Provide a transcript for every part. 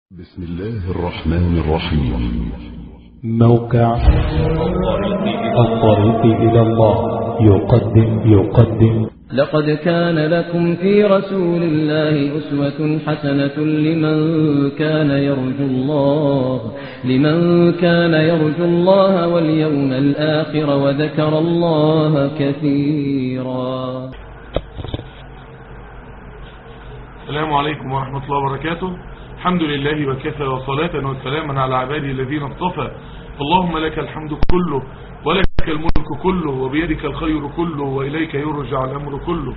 بسم الله الرحمن الرحيم موقع الطريق إلى الله يقدم يقدم لقد كان لكم في رسول الله أسوة حسنة لمن كان يرجو الله لمن كان يرجو الله واليوم الآخر وذكر الله كثيرا السلام عليكم ورحمة الله وبركاته الحمد لله وكفى وصلاة وسلاما على عباده الذين اصطفى اللهم لك الحمد كله ولك الملك كله وبيدك الخير كله وإليك يرجع الأمر كله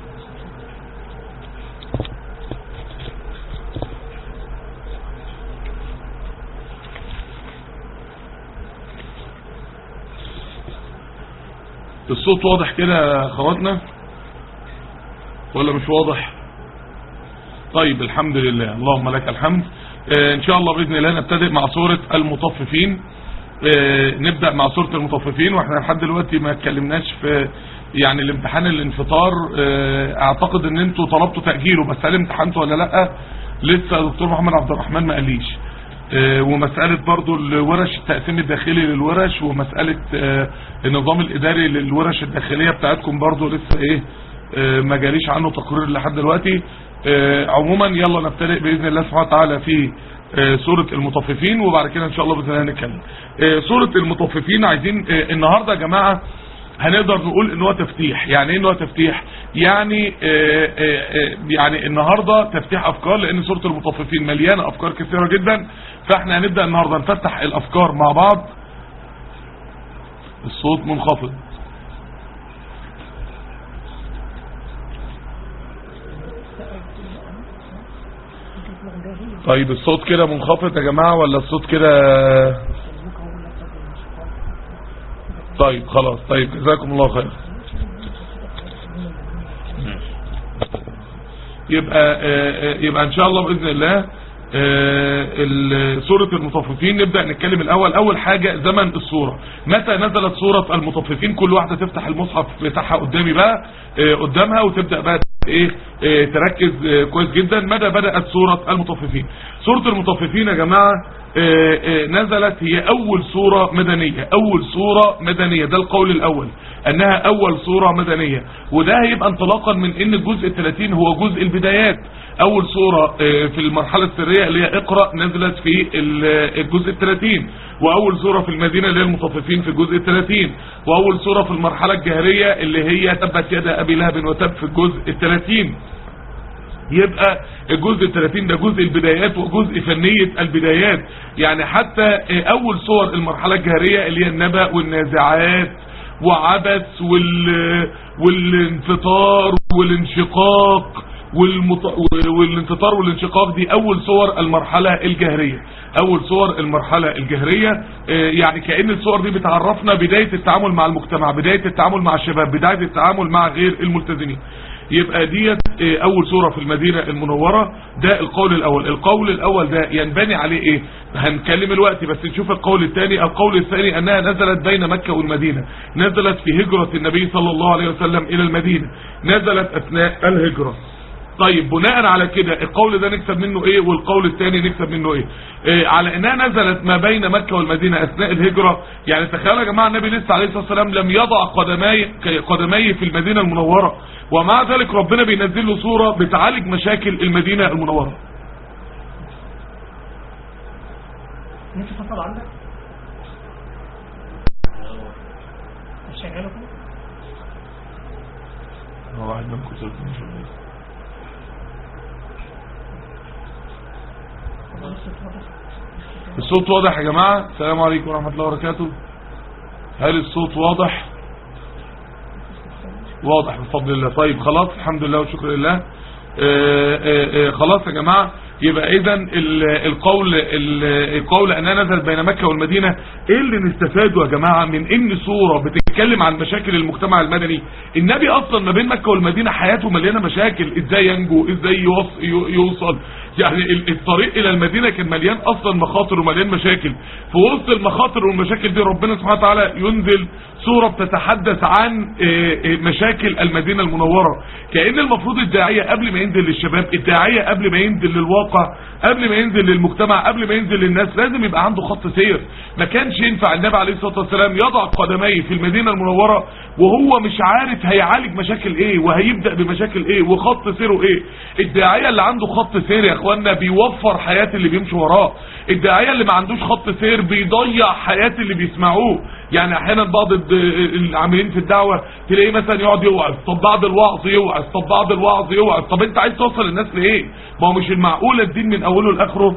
الصوت واضح كده يا اخواتنا ولا مش واضح طيب الحمد لله اللهم لك الحمد آه ان شاء الله باذن الله نبتدئ مع سوره المطففين آه نبدا مع سوره المطففين واحنا لحد دلوقتي ما اتكلمناش في يعني الامتحان الانفطار آه اعتقد ان انتوا طلبتوا تاجيله بس هل امتحنتوا ولا لا لسه دكتور محمد عبد الرحمن ما قاليش ومسألة برضو الورش التقسيم الداخلي للورش ومسألة النظام الإداري للورش الداخلية بتاعتكم برضو لسه ايه ما جاليش عنه تقرير لحد دلوقتي عموما يلا نبتدئ بإذن الله سبحانه وتعالى في سورة المطففين وبعد كده ان شاء الله بإذن الله نتكلم سورة المطففين عايزين النهاردة يا جماعة هنقدر نقول ان هو تفتيح يعني ايه ان هو تفتيح يعني آآ آآ يعني النهاردة تفتيح افكار لان سورة المطففين مليانة افكار كثيرة جدا فاحنا هنبدأ النهاردة نفتح الافكار مع بعض الصوت منخفض طيب الصوت كده منخفض يا جماعة ولا الصوت كده طيب خلاص طيب جزاكم الله خير يبقى يبقى ان شاء الله باذن الله سورة المطففين نبدأ نتكلم الأول أول حاجة زمن السورة متى نزلت سورة المطففين كل واحدة تفتح المصحف بتاعها قدامي بقى قدامها وتبدأ بقى ايه تركز كويس جدا متى بدأت سورة المطففين سورة المطففين يا جماعة نزلت هي أول سورة مدنية أول سورة مدنية ده القول الأول أنها أول سورة مدنية وده هيبقى انطلاقا من أن الجزء الثلاثين هو جزء البدايات أول سورة في المرحلة السرية اللي هي اقرأ نزلت في الجزء الثلاثين وأول سورة في المدينة اللي هي المطففين في الجزء الثلاثين وأول سورة في المرحلة الجهرية اللي هي تبت يد أبي لهب وتب في الجزء الثلاثين يبقى الجزء الثلاثين ده جزء البدايات وجزء فنية البدايات يعني حتى أول صور المرحلة الجهرية اللي هي النبأ والنازعات وعبث وال... والانفطار والانشقاق والمط... والانفطار والانشقاق دي اول صور المرحلة الجهرية اول صور المرحلة الجهرية يعني كأن الصور دي بتعرفنا بداية التعامل مع المجتمع بداية التعامل مع الشباب بداية التعامل مع غير الملتزمين يبقى ديت اول سورة في المدينة المنورة ده القول الاول القول الاول ده ينبني عليه ايه هنكلم الوقت بس نشوف القول الثاني القول الثاني انها نزلت بين مكة والمدينة نزلت في هجرة النبي صلى الله عليه وسلم الى المدينة نزلت اثناء الهجرة طيب بناء على كده القول ده نكسب منه ايه والقول الثاني نكسب منه ايه, إيه على انها نزلت ما بين مكة والمدينة اثناء الهجرة يعني تخيلوا يا جماعة النبي لسه عليه الصلاة والسلام لم يضع قدمي قدمي في المدينة المنورة ومع ذلك ربنا بينزل له صورة بتعالج مشاكل المدينة المنورة نفسي فصل عندك مش شغاله كده هو واحد منكم صوت مش شغال الصوت واضح يا جماعة السلام عليكم ورحمة الله وبركاته هل الصوت واضح واضح بفضل الله طيب خلاص الحمد لله والشكر لله آآ آآ خلاص يا جماعة يبقى اذا القول القول انها نزلت بين مكة والمدينة ايه اللي نستفاده يا جماعة من ان سورة بتتكلم عن مشاكل المجتمع المدني النبي اصلا ما بين مكة والمدينة حياته مليانة مشاكل ازاي ينجو ازاي يوصل يعني ال- الطريق الى المدينة كان مليان اصلا مخاطر ومليان مشاكل في وسط المخاطر والمشاكل دي ربنا سبحانه وتعالى ينزل سورة بتتحدث عن آه، آه، مشاكل المدينة المنورة كأن المفروض الداعية قبل ما ينزل للشباب الداعية قبل ما ينزل للواقع قبل ما ينزل للمجتمع قبل ما ينزل للناس لازم يبقى عنده خط سير ما كانش ينفع النبي عليه الصلاة والسلام يضع قدميه في المدينة المنورة وهو مش عارف هيعالج مشاكل ايه وهيبدأ بمشاكل ايه وخط سيره ايه الداعية اللي عنده خط سير يا اخوانا بيوفر حياة اللي بيمشي وراه الداعية اللي ما عندوش خط سير بيضيع حياة اللي بيسمعوه يعني احيانا بعض الد- العاملين في الدعوة تلاقيه مثلا يقعد يوعظ طب بعد الوعظ يوعظ طب بعد الوعظ يوعظ طب انت عايز توصل الناس لايه ما هو مش المعقولة الدين من اوله لاخره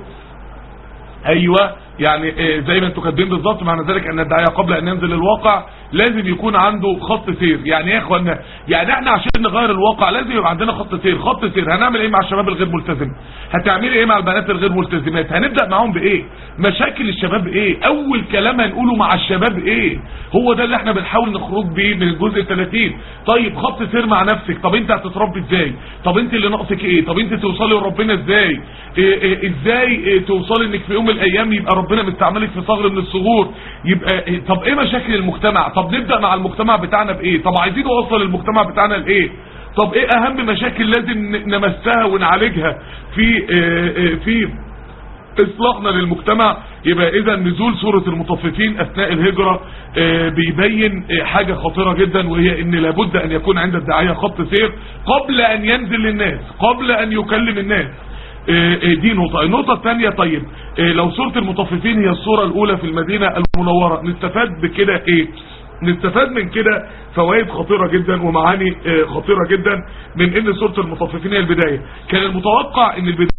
ايوه يعني آه، زي ما انتوا كاتبين بالظبط معنى ذلك ان الداعيه قبل ان ينزل الواقع لازم يكون عنده خط سير يعني ايه يا اخوانا يعني احنا عشان نغير الواقع لازم يبقى عندنا خط سير خط سير هنعمل ايه مع الشباب الغير ملتزم هتعملي ايه مع البنات الغير ملتزمات هنبدا معاهم بايه مشاكل الشباب ايه اول كلام هنقوله مع الشباب ايه هو ده اللي احنا بنحاول نخرج بيه من الجزء 30 طيب خط سير مع نفسك طب انت هتتربي ازاي طب انت اللي ناقصك ايه طب انت توصلي لربنا ازاي إيه إيه ازاي إيه توصلي انك في يوم من الايام يبقى ربنا مستعملك في ثغر من الثغور يبقى إيه طب ايه مشاكل المجتمع طب نبدا مع المجتمع بتاعنا بايه طب عايزين نوصل المجتمع بتاعنا لايه طب ايه اهم مشاكل لازم ن- نمسها ونعالجها في إيه إيه في اصلاحنا للمجتمع يبقى اذا نزول سورة المطففين اثناء الهجرة آه، بيبين آه، حاجة خطيرة جدا وهي ان لابد ان يكون عند الداعية خط سير قبل ان ينزل للناس قبل ان يكلم الناس آه، آه، دي نقطة النقطة الثانية طيب آه، لو سورة المطففين هي السورة الاولى في المدينة المنورة نستفاد بكده ايه نستفاد من كده فوائد خطيرة جدا ومعاني آه، خطيرة جدا من ان سورة المطففين هي البداية كان المتوقع ان البداية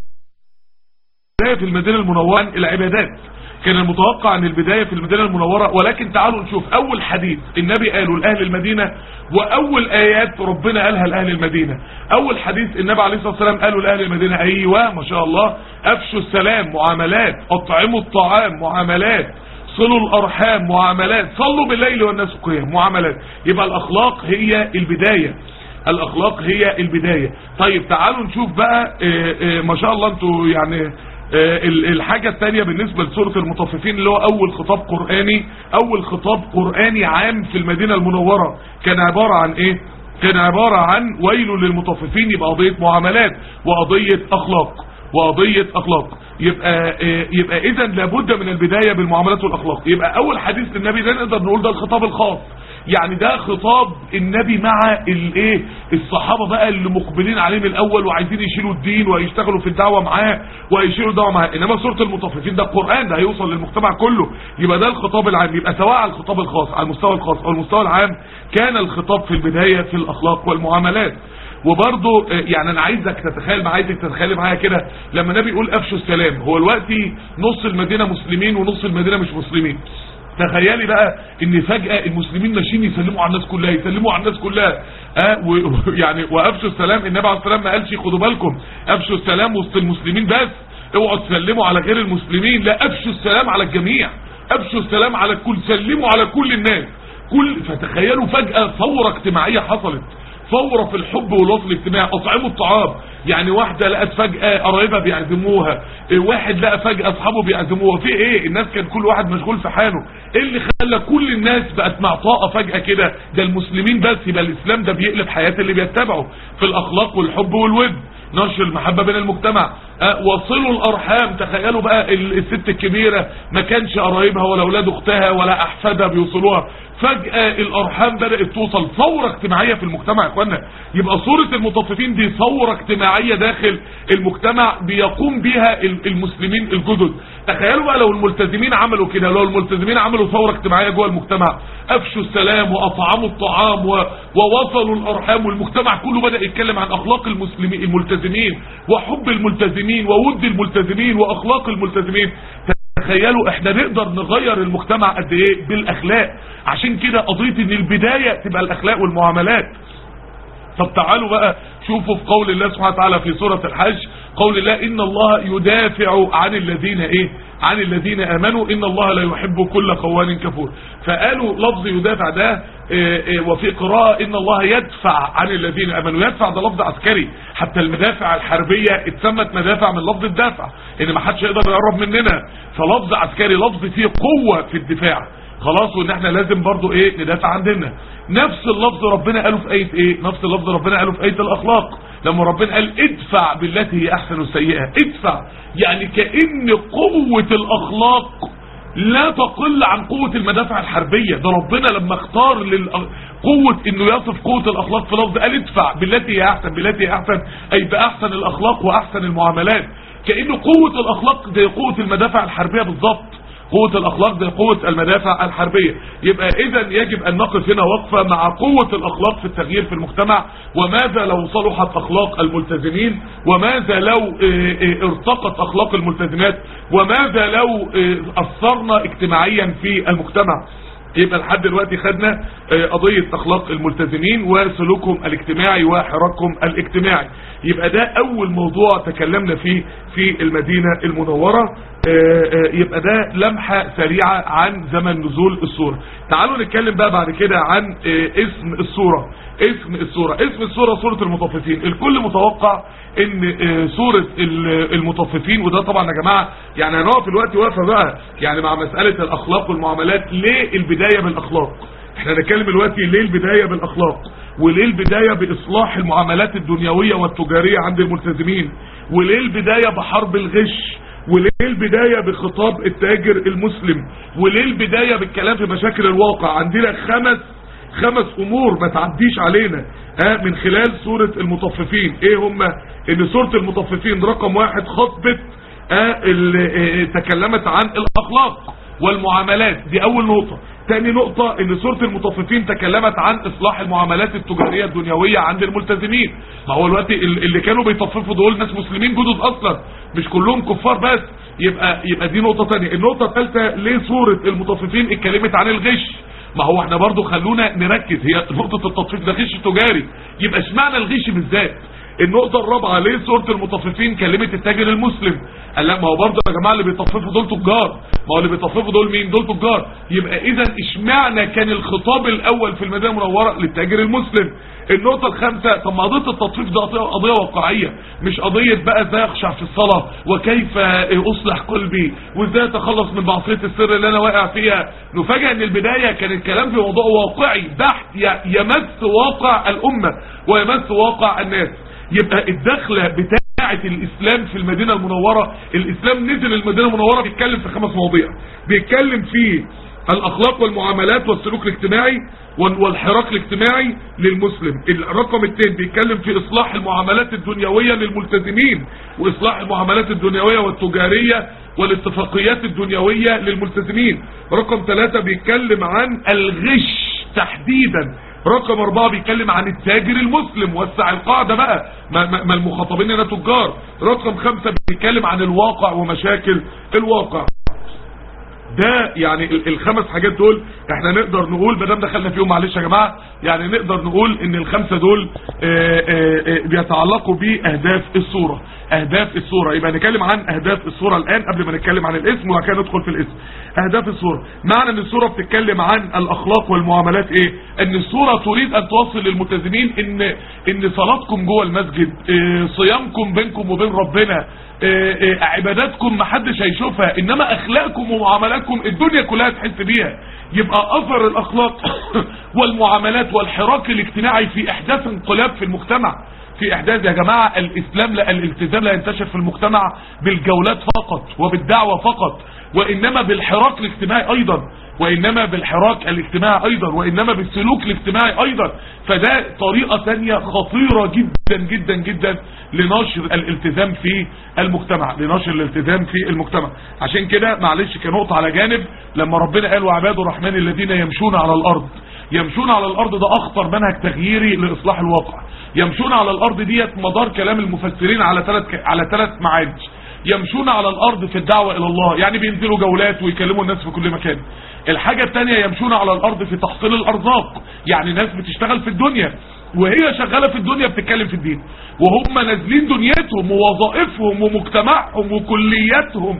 البداية في المدينة المنورة العبادات كان المتوقع ان البداية في المدينة المنورة ولكن تعالوا نشوف اول حديث النبي قاله لأهل المدينة واول ايات ربنا قالها لأهل المدينة اول حديث النبي عليه الصلاة والسلام قاله لأهل المدينة ايوه ما شاء الله افشوا السلام معاملات اطعموا الطعام معاملات صلوا الارحام معاملات صلوا بالليل والناس قيام معاملات يبقى الاخلاق هي البداية الاخلاق هي البداية طيب تعالوا نشوف بقى آه، آه، ما شاء الله انتوا يعني آه، ال- الحاجة الثانية بالنسبة لسورة المطففين اللي هو اول خطاب قرآني اول خطاب قرآني عام في المدينة المنورة كان عبارة عن ايه كان عبارة عن ويل للمطففين يبقى قضية معاملات وقضية اخلاق وقضية اخلاق يبقى آه، يبقى اذا لابد من البداية بالمعاملات والاخلاق يبقى اول حديث للنبي ده نقدر نقول ده الخطاب الخاص يعني ده خطاب النبي مع الايه الصحابه بقى اللي مقبلين عليه من الاول وعايزين يشيلوا الدين ويشتغلوا في الدعوه معاه ويشيلوا الدعوه معاه انما سوره المطففين ده القران ده هيوصل للمجتمع كله يبقى ده الخطاب العام يبقى سواء على الخطاب الخاص على المستوى الخاص او المستوى العام كان الخطاب في البدايه في الاخلاق والمعاملات وبرضه آه، يعني انا عايزك تتخيل معايا عايزك تتخيل معايا كده لما النبي يقول افشوا السلام هو دلوقتي نص المدينه مسلمين ونص المدينه مش مسلمين تخيلي بقى ان فجأة المسلمين ماشيين يسلموا على الناس كلها يسلموا على الناس كلها اه ويعني وافشوا السلام النبي عليه السلام ما قالش خدوا بالكم افشوا السلام وسط المسلمين بس اوعوا تسلموا على غير المسلمين لا افشوا السلام على الجميع افشوا السلام على الكل سلموا على كل الناس كل فتخيلوا فجأة ثورة اجتماعية حصلت ثورة في الحب والوصل الاجتماعي اطعموا الطعام يعني واحدة لقت فجأة قرايبها بيعزموها إيه واحد لقى فجأة اصحابه بيعزموها في ايه الناس كان كل واحد مشغول في حاله ايه اللي خلى كل الناس بقت معطاءة فجأة كده ده المسلمين بس يبقى الاسلام ده بيقلب حياة اللي بيتبعه في الاخلاق والحب والود نشر المحبة بين المجتمع أه وصلوا الارحام تخيلوا بقى ال- الست الكبيرة ما كانش قرايبها ولا اولاد اختها ولا احفادها بيوصلوها فجأة الارحام بدأت توصل ثورة اجتماعية في المجتمع يا اخوانا يبقى صورة المطففين دي ثورة اجتماعية داخل المجتمع بيقوم بيها ال- المسلمين الجدد تخيلوا بقى لو الملتزمين عملوا كده لو الملتزمين عملوا ثورة اجتماعية جوه المجتمع افشوا السلام واطعموا الطعام و... ووصلوا الارحام والمجتمع كله بدأ يتكلم عن اخلاق المسلمين الملتزمين وحب الملتزمين وود الملتزمين واخلاق الملتزمين تخيلوا احنا نقدر نغير المجتمع قد ايه بالاخلاق عشان كده قضية ان البداية تبقى الاخلاق والمعاملات طب تعالوا بقى شوفوا في قول الله سبحانه وتعالى في سورة الحج قول الله ان الله يدافع عن الذين ايه عن الذين امنوا ان الله لا يحب كل خوان كفور فقالوا لفظ يدافع ده آه، آه، وفي قراءة ان الله يدفع عن الذين امنوا يدفع ده لفظ عسكري حتى المدافع الحربية اتسمت مدافع من لفظ الدافع ان ما حدش يقدر يقرب مننا فلفظ عسكري لفظ فيه قوة في الدفاع خلاص وان احنا لازم برضو ايه ندافع عن ديننا نفس اللفظ ربنا قاله في ايه ايه نفس اللفظ ربنا قاله في ايه الاخلاق لما ربنا قال ادفع بالتي هي احسن السيئة ادفع يعني كأن قوة الاخلاق لا تقل عن قوة المدافع الحربية ده ربنا لما اختار لل... قوة انه يصف قوة الاخلاق في لفظ قال ادفع بالتي هي احسن بالتي هي احسن اي باحسن الاخلاق واحسن المعاملات كأن قوة الاخلاق زي قوة المدافع الحربية بالظبط قوة الاخلاق زي قوة المدافع الحربية يبقى اذا يجب ان نقف هنا وقفة مع قوة الاخلاق في التغيير في المجتمع وماذا لو صلحت اخلاق الملتزمين وماذا لو اه، اه، ارتقت اخلاق الملتزمات وماذا لو اه، اثرنا اجتماعيا في المجتمع يبقى لحد دلوقتي خدنا آه، قضية اخلاق الملتزمين وسلوكهم الاجتماعي وحراكهم الاجتماعي يبقى ده اول موضوع تكلمنا فيه في المدينة المنورة آه، آه، يبقى ده لمحة سريعة عن زمن نزول السورة تعالوا نتكلم بقى بعد كده عن آه، اسم السورة اسم السورة اسم السورة سورة المطففين الكل متوقع ان آه، سورة ال- المطففين وده طبعا يا جماعة يعني هنقف الوقت واقفة بقى يعني مع مسألة الاخلاق والمعاملات ليه البداية بالاخلاق احنا نتكلم دلوقتي ليه البداية بالاخلاق وليه البداية باصلاح المعاملات الدنيوية والتجارية عند الملتزمين وليه البداية بحرب الغش وليه البداية بخطاب التاجر المسلم وليه البداية بالكلام في مشاكل الواقع عندنا خمس خمس امور ما تعديش علينا ها من خلال سورة المطففين ايه هم ان سورة المطففين رقم واحد خطبت ها اللي اه تكلمت عن الاخلاق والمعاملات دي اول نقطة تاني نقطة ان سورة المطففين تكلمت عن اصلاح المعاملات التجارية الدنيوية عند الملتزمين ما هو الوقت ال- اللي كانوا بيطففوا دول ناس مسلمين جدد اصلا مش كلهم كفار بس يبقى يبقى دي نقطة تانية النقطة الثالثة ليه سورة المطففين اتكلمت عن الغش ما هو احنا برضو خلونا نركز هي نقطة التطفيف ده غش تجاري يبقى اشمعنى الغش بالذات النقطة الرابعة ليه سورة المطففين كلمت التاجر المسلم قال لا ما هو برضه يا جماعة اللي بيطففوا دول تجار ما هو اللي بيطففوا دول مين دول تجار يبقى اذا اشمعنى كان الخطاب الاول في المدينة المنورة للتاجر المسلم النقطة الخامسة طب ما قضية التطفيف ده قضية- قضية واقعية مش قضية بقى ازاي اخشع في الصلاة وكيف اصلح قلبي وازاي اتخلص من معصية السر اللي انا واقع فيها نفاجئ ان البداية كان الكلام في موضوع واقعي بحت ي- يمس واقع الامة ويمس واقع الناس يبقى الدخلة بتاعة الاسلام في المدينة المنورة الاسلام نزل المدينة المنورة بيتكلم في خمس مواضيع بيتكلم في الاخلاق والمعاملات والسلوك الاجتماعي وال- والحراك الاجتماعي للمسلم الرقم الثاني بيتكلم في اصلاح المعاملات الدنيوية للملتزمين واصلاح المعاملات الدنيوية والتجارية والاتفاقيات الدنيوية للملتزمين رقم ثلاثة بيتكلم عن الغش تحديدا رقم اربعة بيتكلم عن التاجر المسلم وسع القاعدة بقى ما, ما, ما المخاطبين هنا تجار رقم خمسة بيتكلم عن الواقع ومشاكل الواقع ده يعني ال- الخمس حاجات دول احنا نقدر نقول ما دام دخلنا فيهم معلش يا جماعه يعني نقدر نقول ان الخمسه دول آه، آه، آه، بيتعلقوا باهداف الصوره اهداف الصوره يبقى نتكلم عن اهداف الصوره الان قبل ما نتكلم عن الاسم وبعد كده ندخل في الاسم اهداف الصوره معنى ان الصوره بتتكلم عن الاخلاق والمعاملات ايه ان الصوره تريد ان توصل للملتزمين ان ان صلاتكم جوه المسجد آه، صيامكم بينكم وبين ربنا آه، آه، عباداتكم محدش هيشوفها انما اخلاقكم ومعاملاتكم الدنيا كلها تحس بيها يبقى اثر الاخلاق والمعاملات والحراك الاجتماعي في احداث انقلاب في المجتمع في احداث يا جماعة الاسلام لا الالتزام لا ينتشر في المجتمع بالجولات فقط وبالدعوة فقط وانما بالحراك الاجتماعي ايضا وانما بالحراك الاجتماعي ايضا وانما بالسلوك الاجتماعي ايضا فده طريقة تانية خطيرة جدا جدا جدا لنشر الالتزام في المجتمع لنشر الالتزام في المجتمع عشان كده معلش كنقطة على جانب لما ربنا قال وعباد الرحمن الذين يمشون على الارض يمشون على الارض ده اخطر منهج تغييري لاصلاح الواقع يمشون على الارض ديت مدار كلام المفسرين على ثلاث على ثلاث معاني يمشون على الارض في الدعوة الى الله يعني بينزلوا جولات ويكلموا الناس في كل مكان الحاجة التانية يمشون على الارض في تحصيل الارزاق يعني ناس بتشتغل في الدنيا وهي شغالة في الدنيا بتتكلم في الدين وهم نازلين دنيتهم ووظائفهم ومجتمعهم وكلياتهم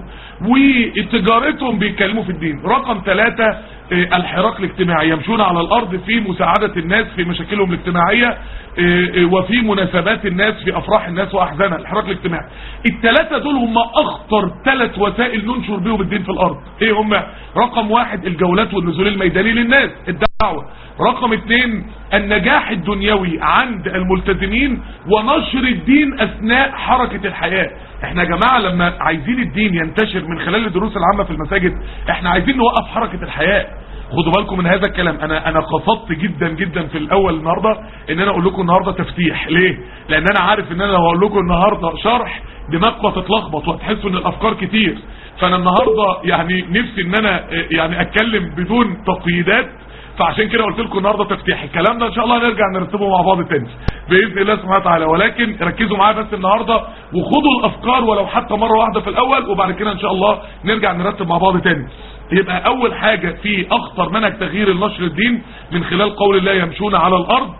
وتجارتهم بيتكلموا في الدين رقم ثلاثة آه، الحراك الاجتماعي يمشون على الارض في مساعدة الناس في مشاكلهم الاجتماعية آه، آه، وفي مناسبات الناس في افراح الناس واحزانها الحراك الاجتماعي الثلاثة دول هم اخطر ثلاث وسائل ننشر بيهم الدين في الارض ايه هم رقم واحد الجولات والنزول الميداني للناس الدعوة رقم اثنين النجاح الدنيوي عند الملتزمين ونشر الدين اثناء حركة الحياة احنا يا جماعة لما عايزين الدين ينتشر من خلال الدروس العامة في المساجد احنا عايزين نوقف حركة الحياة خدوا بالكم من هذا الكلام انا انا قصدت جدا جدا في الاول النهارده ان انا اقول لكم النهارده تفتيح ليه لان انا عارف ان انا لو هقول لكم النهارده شرح دماغكم هتتلخبط وهتحسوا ان الافكار كتير فانا النهارده يعني نفسي ان انا اه، يعني اتكلم بدون تقييدات فعشان كده قلت لكم النهارده تفتيح الكلام ده ان شاء الله هنرجع نرتبه مع بعض تاني باذن الله سبحانه وتعالى ولكن ركزوا معايا بس النهارده وخدوا الافكار ولو حتى مره واحده في الاول وبعد كده ان شاء الله نرجع نرتب مع بعض تاني يبقى اول حاجه في اخطر منهج تغيير النشر الدين من خلال قول الله يمشون على الارض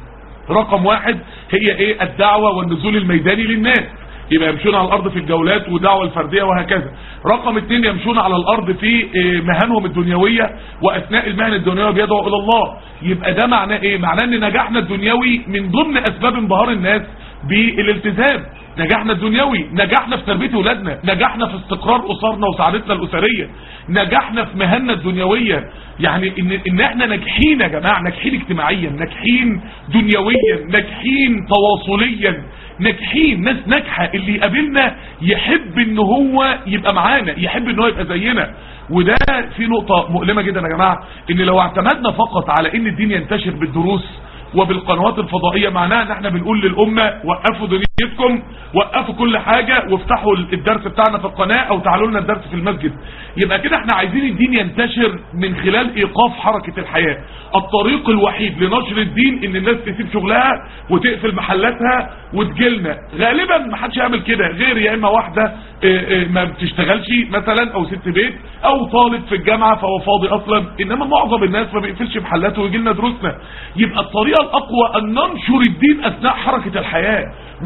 رقم واحد هي ايه الدعوة والنزول الميداني للناس يبقى يمشون على الارض في الجولات ودعوة الفردية وهكذا رقم اتنين يمشون على الارض في إيه، مهنهم الدنيوية واثناء المهن الدنيوية بيدعوا الى الله يبقى ده معناه ايه معناه ان نجاحنا الدنيوي من ضمن اسباب انبهار الناس بالالتزام نجاحنا الدنيوي نجاحنا في تربية اولادنا نجاحنا في استقرار اسرنا وسعادتنا الاسرية نجاحنا في مهننا الدنيوية يعني ان, إن احنا ناجحين يا جماعة ناجحين اجتماعيا ناجحين دنيويا ناجحين تواصليا ناجحين ناس ناجحة اللي يقابلنا يحب ان هو يبقى معانا يحب ان هو يبقى زينا وده في نقطة مؤلمة جدا يا جماعة ان لو اعتمدنا فقط على ان الدين ينتشر بالدروس وبالقنوات الفضائية معناها ان احنا بنقول للأمة وقفوا دنيتكم وقفوا كل حاجة وافتحوا الدرس بتاعنا في القناة او تعالوا لنا الدرس في المسجد يبقى كده احنا عايزين الدين ينتشر من خلال ايقاف حركة الحياة الطريق الوحيد لنشر الدين ان الناس تسيب شغلها وتقفل محلاتها وتجيلنا غالبا ما حدش يعمل كده غير يا اما واحدة اه، اه، ما بتشتغلش مثلا او ست بيت او طالب في الجامعة فهو فاضي اصلا انما معظم الناس ما بيقفلش محلاته ويجي لنا دروسنا يبقى الطريقة الاقوى ان ننشر الدين اثناء حركة الحياة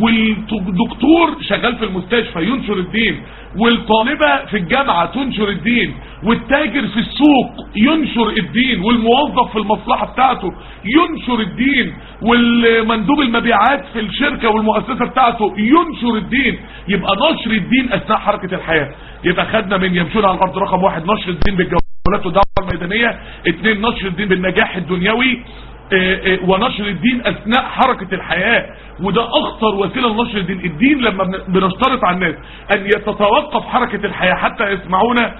والدكتور شغال في المستشفى ينشر الدين والطالبة في الجامعة تنشر الدين والتاجر في السوق ينشر الدين والموظف في المصلحة بتاعته ينشر الدين والمندوب المبيعات في الشركة والمؤسسة بتاعته ينشر الدين يبقى نشر الدين اثناء حركة الحياة يبقى خدنا من يمشون على الارض رقم واحد نشر الدين بالجولات والدعوة الميدانية اتنين نشر الدين بالنجاح الدنيوي اه اه ونشر الدين اثناء حركة الحياة وده اخطر وسيلة لنشر الدين الدين لما بن- بنشترط على الناس ان يتتوقف حركة الحياة حتى يسمعونا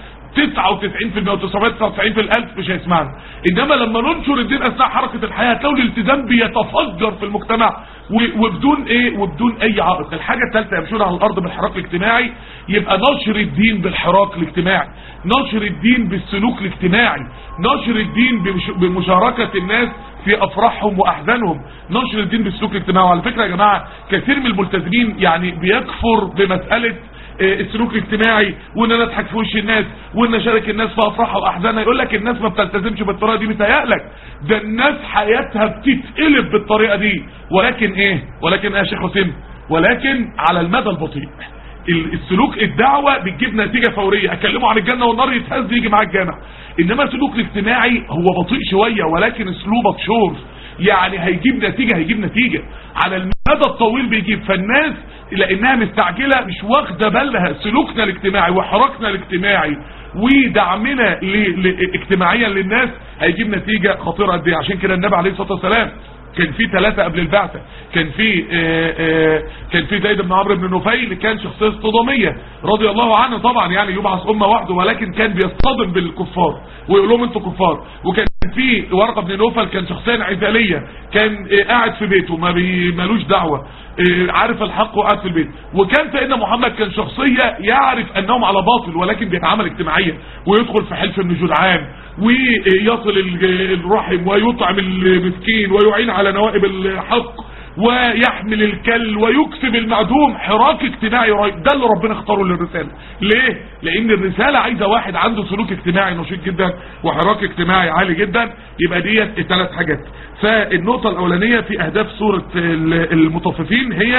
99% و 999 في الألف مش هيسمعنا إنما لما ننشر الدين أثناء حركة الحياة هتلاقوا الالتزام بيتفجر في المجتمع و- وبدون إيه وبدون أي عائق الحاجة الثالثة يمشون على الأرض بالحراك الاجتماعي يبقى نشر الدين بالحراك الاجتماعي نشر الدين بالسلوك الاجتماعي نشر الدين بمش- بمشاركة الناس في افراحهم واحزانهم نشر الدين بالسلوك الاجتماعي وعلى فكرة يا جماعة كثير من الملتزمين يعني بيكفر بمسألة آه، السلوك الاجتماعي وان انا اضحك في وش الناس وان اشارك الناس في افراحها واحزانها يقول لك الناس ما بتلتزمش بالطريقه دي متهيألك ده الناس حياتها بتتقلب بالطريقه دي ولكن ايه ولكن ايه يا شيخ حسين ولكن على المدى البطيء ال- السلوك الدعوة بتجيب نتيجة فورية اكلمه عن الجنة والنار يتهز يجي معاه الجامع انما السلوك الاجتماعي هو بطيء شوية ولكن اسلوبك شور يعني هيجيب نتيجة هيجيب نتيجة على المدى الطويل بيجيب فالناس لانها مستعجلة مش واخدة بالها سلوكنا الاجتماعي وحركنا الاجتماعي ودعمنا ل- ل- اجتماعيا للناس هيجيب نتيجة خطيرة قد ايه عشان كده النبي عليه الصلاة والسلام كان في ثلاثة قبل البعثة كان في آه، آه، كان في زيد بن عمرو بن نفيل كان شخصية اصطدامية رضي الله عنه طبعا يعني يبعث أمة وحده ولكن كان بيصطدم بالكفار ويقول لهم انتوا كفار وكان في ورقة بن نوفل كان شخصية انعزالية كان آه، قاعد في بيته ما بي- مالوش دعوة آه، عارف الحق وقاعد في البيت وكان سيدنا محمد كان شخصية يعرف انهم على باطل ولكن بيتعامل اجتماعيا ويدخل في حلف ابن جدعان ويصل ال- الرحم ويطعم المسكين ويعين على نوائب الحق ويحمل الكل ويكسب المعدوم حراك اجتماعي رهيب ده اللي ربنا اختاره للرسالة ليه لان الرسالة عايزة واحد عنده سلوك اجتماعي نشيط جدا وحراك اجتماعي عالي جدا يبقى ديت الثلاث حاجات فالنقطة الاولانية في اهداف سورة المطففين هي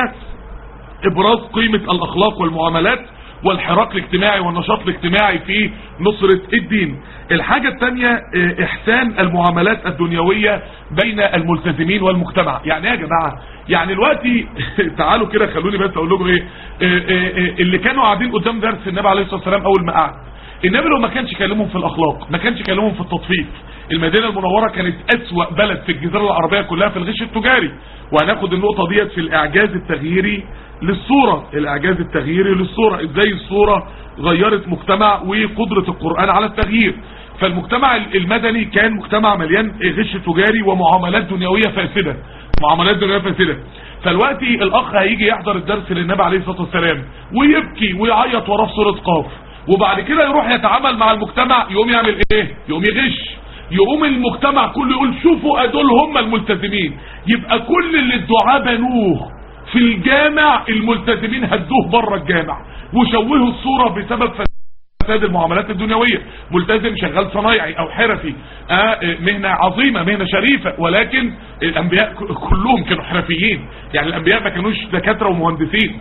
ابراز قيمة الاخلاق والمعاملات والحراك الاجتماعي والنشاط الاجتماعي في نصرة الدين الحاجة الثانية احسان المعاملات الدنيوية بين الملتزمين والمجتمع يعني ايه يا جماعة يعني دلوقتي تعالوا كده خلوني بس اقول لكم ايه اللي كانوا قاعدين قدام درس النبي عليه الصلاة والسلام اول ما قعد النبي لو ما كانش يكلمهم في الاخلاق ما كانش يكلمهم في التطفيف المدينة المنورة كانت اسوأ بلد في الجزيرة العربية كلها في الغش التجاري وهناخد النقطة ديت في الاعجاز التغييري للصورة الاعجاز التغييري للصورة ازاي الصورة غيرت مجتمع وقدرة القرآن على التغيير فالمجتمع المدني كان مجتمع مليان غش تجاري ومعاملات دنيوية فاسدة معاملات دنيوية فاسدة فالوقتي الاخ هيجي يحضر الدرس للنبي عليه الصلاة والسلام ويبكي ويعيط وراه في سورة قاف وبعد كده يروح يتعامل مع المجتمع يقوم يعمل ايه يقوم يغش يقوم المجتمع كله يقول شوفوا ادول هم الملتزمين يبقى كل اللي الدعاء بنوه في الجامع الملتزمين هدوه بره الجامع وشوهوا الصورة بسبب فساد المعاملات الدنيوية ملتزم شغال صنايعي او حرفي آه مهنة عظيمة مهنة شريفة ولكن الانبياء كلهم كانوا حرفيين يعني الانبياء ما كانوش دكاترة ومهندسين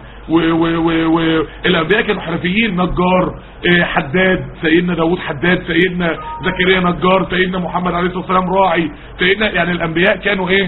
والانبياء كانوا حرفيين نجار آه حداد سيدنا داود حداد سيدنا زكريا نجار سيدنا محمد عليه الصلاة والسلام راعي سيدنا يعني الانبياء كانوا ايه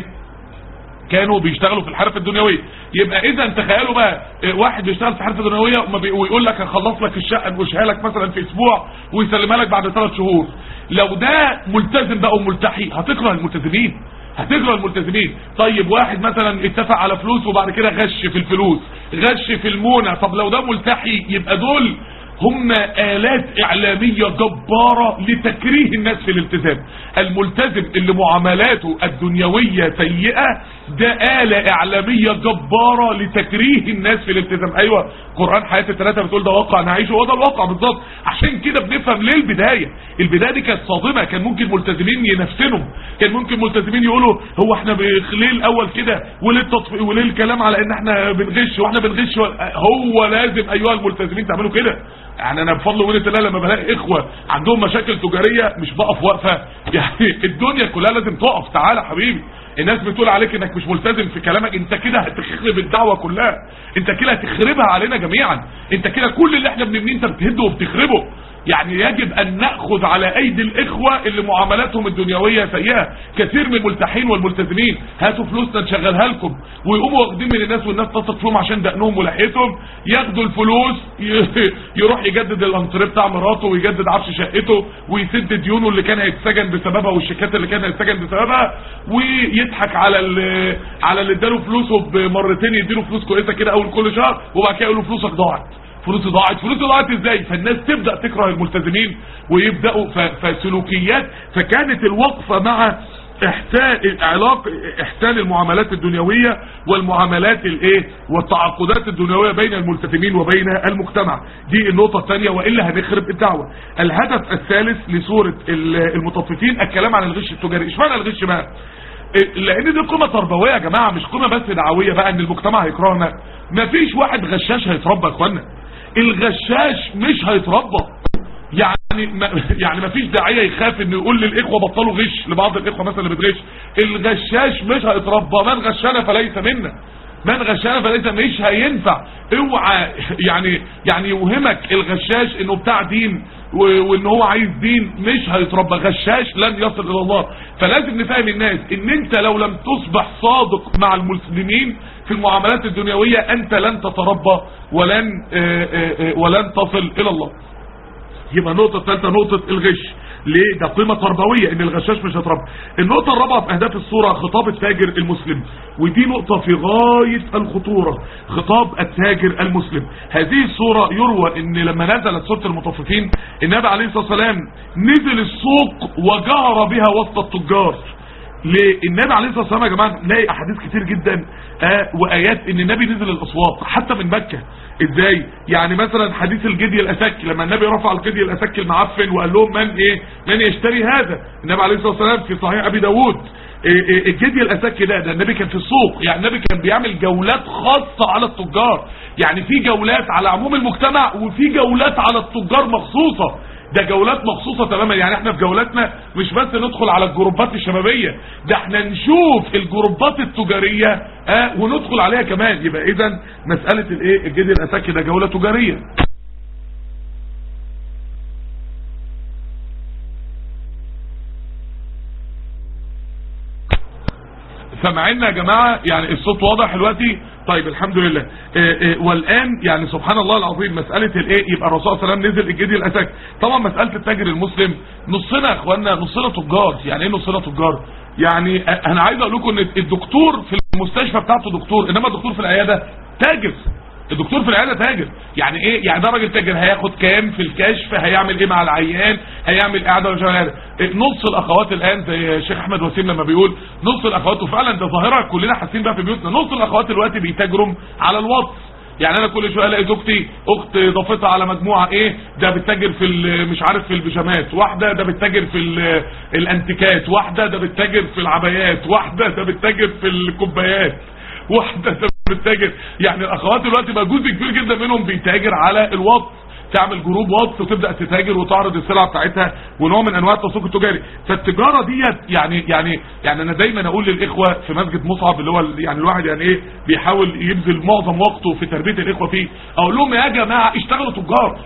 كانوا بيشتغلوا في الحرف الدنيوية يبقى اذا تخيلوا بقى واحد بيشتغل في الحرف الدنيوية ويقول لك هخلص لك الشقة نقشها لك مثلا في اسبوع ويسلمها لك بعد ثلاث شهور لو ده ملتزم بقى وملتحي هتكره الملتزمين هتكره الملتزمين طيب واحد مثلا اتفق على فلوس وبعد كده غش في الفلوس غش في المونة طب لو ده ملتحي يبقى دول هم آلات إعلامية جبارة لتكريه الناس في الالتزام الملتزم اللي معاملاته الدنيوية سيئة ده آلة إعلامية جبارة لتكريه الناس في الالتزام أيوة قرآن حياة الثلاثة بتقول ده واقع نعيشه وده الواقع بالظبط عشان كده بنفهم ليه البداية البداية دي كانت صادمة كان ممكن ملتزمين ينفسنهم كان ممكن ملتزمين يقولوا هو احنا ليه الأول كده وليه التطفئ وليه الكلام على ان احنا بنغش واحنا بنغش هو لازم أيها الملتزمين تعملوا كده يعني انا بفضل ومنة الله لما بلاقي اخوة عندهم مشاكل تجارية مش بقف واقفة يعني الدنيا كلها لازم تقف تعالى حبيبي الناس بتقول عليك انك مش ملتزم في كلامك انت كده هتخرب الدعوة كلها انت كده هتخربها علينا جميعا انت كده كل اللي احنا بنبنيه انت بتهده وبتخربه يعني يجب ان نأخذ على ايدي الاخوة اللي معاملاتهم الدنيوية سيئة كثير من الملتحين والملتزمين هاتوا فلوسنا نشغلها لكم ويقوموا واخدين من الناس والناس تثق فيهم عشان دقنهم ولحيتهم ياخدوا الفلوس يروح يجدد الانتريه بتاع مراته ويجدد عفش شقته ويسد ديونه اللي كان هيتسجن بسببها والشيكات اللي كان هيتسجن بسببها ويضحك على اللي على اللي اداله فلوسه بمرتين يديله فلوس كويسه كده اول كل شهر وبعد كده يقول له فلوسك ضاعت فلوسي ضاعت فلوسي ضاعت ازاي فالناس تبدأ تكره الملتزمين ويبدأوا فسلوكيات فكانت الوقفة مع احسان علاق احسان المعاملات الدنيوية والمعاملات الايه والتعاقدات الدنيوية بين الملتزمين وبين المجتمع دي النقطة الثانية وإلا هنخرب الدعوة الهدف الثالث لسورة المطففين الكلام عن الغش التجاري اشمعنى الغش بقى لان دي قيمة تربوية يا جماعة مش قيمة بس دعوية بقى ان المجتمع هيكرهنا مفيش واحد غشاش هيتربى يا اخوانا الغشاش مش هيتربى يعني ما يعني ما فيش داعيه يخاف انه يقول للاخوه بطلوا غش لبعض الاخوه مثلا اللي بتغش الغشاش مش هيتربى من غشنا فليس منا من غشنا فليس مش هينفع اوعى يعني يعني يوهمك الغشاش انه بتاع دين وان هو عايز دين مش هيتربى غشاش لن يصل الى الله فلازم نفهم الناس ان انت لو لم تصبح صادق مع المسلمين في المعاملات الدنيوية انت لن تتربى ولن ولن تصل الى الله يبقى النقطة الثالثة نقطة الغش ليه ده قيمة تربوية ان الغشاش مش هيتربى النقطة الرابعة في اهداف الصورة خطاب التاجر المسلم ودي نقطة في غاية الخطورة خطاب التاجر المسلم هذه الصورة يروى ان لما نزلت سورة المطففين النبي عليه الصلاة والسلام نزل السوق وجهر بها وسط التجار ليه النبي عليه الصلاة والسلام يا جماعة نلاقي احاديث كتير جدا آه وايات ان النبي نزل الاسواق حتى من مكة ازاي يعني مثلا حديث الجدي الاسك لما النبي رفع الجدي الاسك المعفن وقال لهم من ايه من يشتري هذا النبي عليه الصلاة والسلام في صحيح ابي داود إيه إيه الجدي الاساكي ده ده النبي كان في السوق يعني النبي كان بيعمل جولات خاصة على التجار يعني في جولات على عموم المجتمع وفي جولات على التجار مخصوصة ده جولات مخصوصة تماما يعني احنا في جولاتنا مش بس ندخل على الجروبات الشبابية ده احنا نشوف الجروبات التجارية اه وندخل عليها كمان يبقى اذا مسألة الايه الجدي الاساكي ده جولة تجارية سامعيننا يا جماعة يعني الصوت واضح دلوقتي طيب الحمد لله آه، آه، والآن يعني سبحان الله العظيم مسألة الايه يبقى الرسول صلى الله عليه وسلم نزل الجدي الأساك طبعا مسألة التاجر المسلم نصنا يا اخوانا نصنا تجار يعني ايه نصنا تجار يعني آه، انا عايز اقول لكم ان الدكتور في المستشفى بتاعته دكتور انما الدكتور في العيادة تاجر الدكتور في العياده تاجر يعني ايه يعني ده راجل تاجر هياخد كام في الكشف هيعمل ايه مع العيان هيعمل قاعده ولا شغل إيه نص الاخوات الان زي الشيخ احمد وسيم لما بيقول نص الاخوات وفعلا ده ظاهره كلنا حاسين بقى في بيوتنا نص الاخوات دلوقتي بيتاجروا على الواتس يعني انا كل شويه الاقي زوجتي اخت ضافتها على مجموعه ايه ده بتتاجر في ال- مش عارف في البيجامات واحده ده بتتاجر في ال- الانتيكات واحده ده بتتاجر في العبايات واحده ده بتتاجر في الكوبايات واحده ده بتتاجر يعني الاخوات دلوقتي بقى جزء كبير جدا منهم بيتاجر على الواتس تعمل جروب واتس وتبدا تتاجر وتعرض السلعه بتاعتها ونوع من انواع التسويق التجاري فالتجاره ديت يعني يعني يعني انا دايما اقول للاخوه في مسجد مصعب اللي هو ال- يعني الواحد يعني ايه بيحاول يبذل معظم وقته في تربيه الاخوه فيه اقول لهم يا جماعه اشتغلوا تجار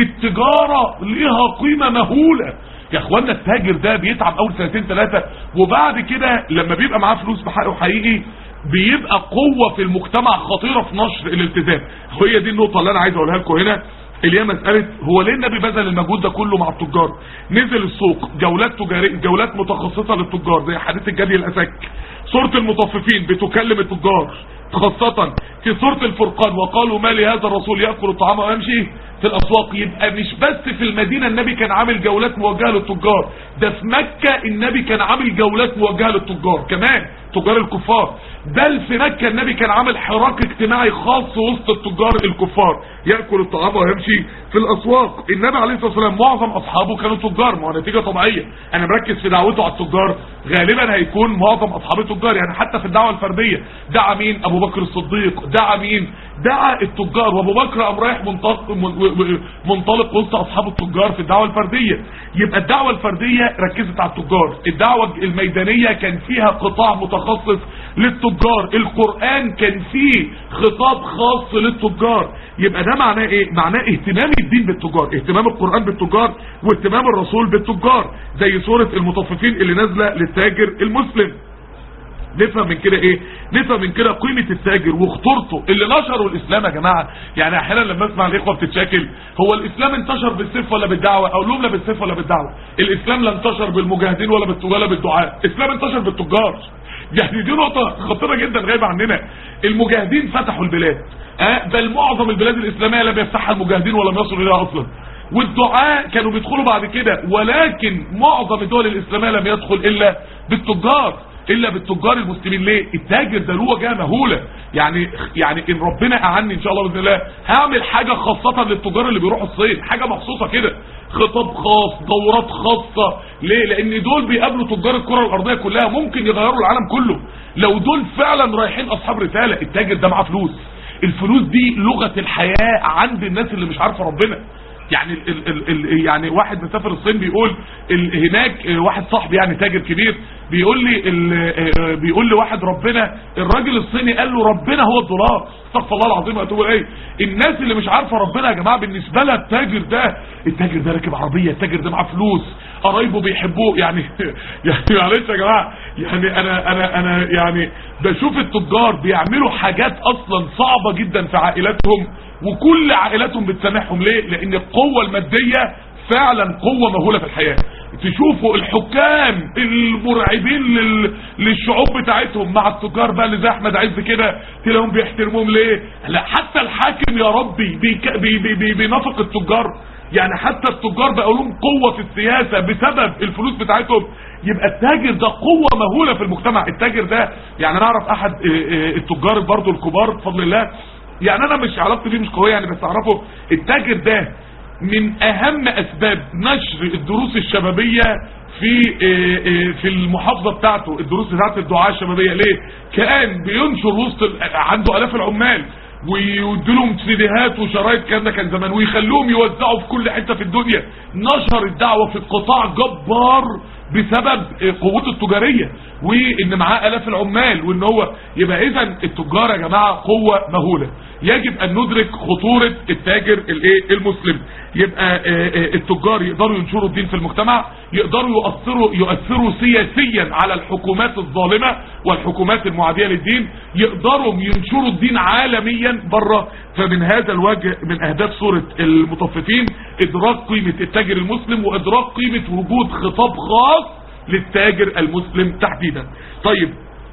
التجاره ليها قيمه مهوله يا اخوانا التاجر ده بيتعب اول سنتين ثلاثه وبعد كده لما بيبقى معاه فلوس بحقه حقيقي بيبقى قوة في المجتمع خطيرة في نشر الالتزام وهي دي النقطة اللي انا عايز اقولها لكم هنا اللي هي مسألة هو ليه النبي بذل المجهود ده كله مع التجار نزل السوق جولات تجارية جولات متخصصة للتجار زي حديث الجدي الاسك سورة المطففين بتكلم التجار خاصة في سورة الفرقان وقالوا ما لهذا الرسول يأكل الطعام ويمشي في الأسواق يبقى مش بس في المدينة النبي كان عامل جولات موجهة للتجار ده في مكة النبي كان عامل جولات موجهة للتجار كمان تجار الكفار بل في مكة النبي كان عامل حراك اجتماعي خاص وسط التجار الكفار يأكل الطعام ويمشي في الأسواق النبي عليه الصلاة والسلام معظم أصحابه كانوا تجار ما هو نتيجة طبيعية أنا مركز في دعوته على التجار غالبا هيكون معظم أصحابه تجار يعني حتى في الدعوة الفردية دعا مين أبو بكر الصديق دعا مين دعا التجار وأبو بكر قام رايح منطلق من- منطلق وسط أصحاب التجار في الدعوة الفردية يبقى الدعوة الفردية ركزت على التجار الدعوة الميدانية كان فيها قطاع متخصص للتجار القرآن كان فيه خطاب خاص للتجار يبقى ده معناه ايه معناه اهتمام الدين بالتجار اهتمام القرآن بالتجار واهتمام الرسول بالتجار زي سورة المطففين اللي نازلة للتاجر المسلم نفهم من كده ايه نفهم من كده قيمة التاجر وخطورته اللي نشروا الاسلام يا جماعة يعني احيانا لما اسمع الاخوة بتتشاكل هو الاسلام انتشر بالسيف ولا بالدعوة اقول لهم لا بالسيف ولا بالدعوة الاسلام لا انتشر بالمجاهدين ولا بالتجار ولا بالدعاء الاسلام انتشر بالتجار يعني دي نقطة خطيرة جدا غايبة عننا المجاهدين فتحوا البلاد أه بل معظم البلاد الاسلامية لم يفتحها المجاهدين ولم يصلوا اليها اصلا والدعاء كانوا بيدخلوا بعد كده ولكن معظم الدول الاسلامية لم يدخل الا بالتجار الا بالتجار المسلمين ليه التاجر ده له وجهه مهوله يعني يعني ان ربنا اعني ان شاء الله باذن الله هعمل حاجه خاصه للتجار اللي بيروحوا الصين حاجه مخصوصه كده خطاب خاص دورات خاصه ليه لان دول بيقابلوا تجار الكره الارضيه كلها ممكن يغيروا العالم كله لو دول فعلا رايحين اصحاب رساله التاجر ده معاه فلوس الفلوس دي لغه الحياه عند الناس اللي مش عارفه ربنا يعني ال ال ال يعني واحد مسافر الصين بيقول ال هناك آه، واحد صاحبي يعني تاجر كبير بيقول لي ال آه، بيقول لي واحد ربنا الراجل الصيني قال له ربنا هو الدولار استغفر الله العظيم واتوب اليه الناس اللي مش عارفه ربنا يا جماعه بالنسبه لها التاجر ده التاجر ده راكب عربيه التاجر ده معاه فلوس قرايبه بيحبوه يعني يعني معلش يا جماعه يعني انا انا انا يعني بشوف التجار بيعملوا حاجات اصلا صعبه جدا في عائلاتهم وكل عائلاتهم بتسامحهم ليه لان القوة المادية فعلا قوة مهولة في الحياة تشوفوا الحكام المرعبين لل... للشعوب بتاعتهم مع التجار بقى اللي زي احمد عز كده تلاقيهم بيحترموهم ليه لا حتى الحاكم يا ربي بيك... بي... بي... بي... بينافق التجار يعني حتى التجار بقوا لهم قوة في السياسة بسبب الفلوس بتاعتهم يبقى التاجر ده قوة مهولة في المجتمع التاجر ده يعني انا اعرف احد اه، اه، التجار برضو الكبار بفضل الله يعني انا مش علاقتي بيه مش قويه يعني بس اعرفه التاجر ده من اهم اسباب نشر الدروس الشبابيه في آه، آه، في المحافظه بتاعته الدروس بتاعت الدعاء الشبابيه ليه كان بينشر وسط ال- عنده الاف العمال ويدوا لهم سيديهات وشرايط الكلام ده كان زمان ويخلوهم يوزعوا في كل حته في الدنيا نشر الدعوه في القطاع جبار بسبب آه، قوته التجاريه وان معاه الاف العمال وان هو يبقى اذا التجار يا جماعه قوه مهوله يجب ان ندرك خطوره التاجر الايه المسلم يبقى آه، آه، التجار يقدروا ينشروا الدين في المجتمع يقدروا يؤثروا يؤثروا سياسيا على الحكومات الظالمه والحكومات المعاديه للدين يقدروا ينشروا الدين عالميا بره فمن هذا الوجه من اهداف سوره المطففين ادراك قيمه التاجر المسلم وادراك قيمه وجود خطاب خاص للتاجر المسلم تحديدا طيب